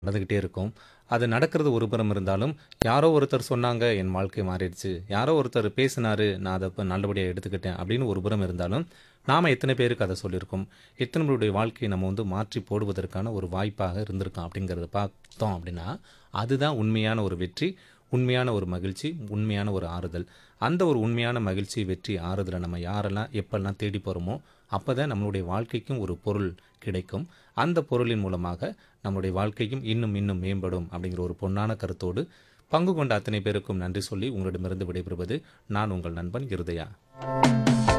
நடந்துக்கிட்டே இருக்கும் அது நடக்கிறது ஒரு புறம் இருந்தாலும் யாரோ ஒருத்தர் சொன்னாங்க என் வாழ்க்கை மாறிடுச்சு யாரோ ஒருத்தர் பேசினாரு நான் அதை இப்போ நல்லபடியாக எடுத்துக்கிட்டேன் அப்படின்னு ஒரு புறம் இருந்தாலும் நாம் எத்தனை பேருக்கு அதை சொல்லியிருக்கோம் எத்தனை பேருடைய வாழ்க்கையை நம்ம வந்து மாற்றி போடுவதற்கான ஒரு வாய்ப்பாக இருந்திருக்கோம் அப்படிங்கிறத பார்த்தோம் அப்படின்னா அதுதான் உண்மையான ஒரு வெற்றி உண்மையான ஒரு மகிழ்ச்சி உண்மையான ஒரு ஆறுதல் அந்த ஒரு உண்மையான மகிழ்ச்சி வெற்றி ஆறுதலை நம்ம யாரெல்லாம் எப்பெல்லாம் தேடி போகிறோமோ அப்போ தான் நம்மளுடைய வாழ்க்கைக்கும் ஒரு பொருள் கிடைக்கும் அந்த பொருளின் மூலமாக நம்மளுடைய வாழ்க்கையும் இன்னும் இன்னும் மேம்படும் அப்படிங்கிற ஒரு பொன்னான கருத்தோடு பங்கு கொண்ட அத்தனை பேருக்கும் நன்றி சொல்லி உங்களிடமிருந்து விடைபெறுவது நான் உங்கள் நண்பன் இருதயா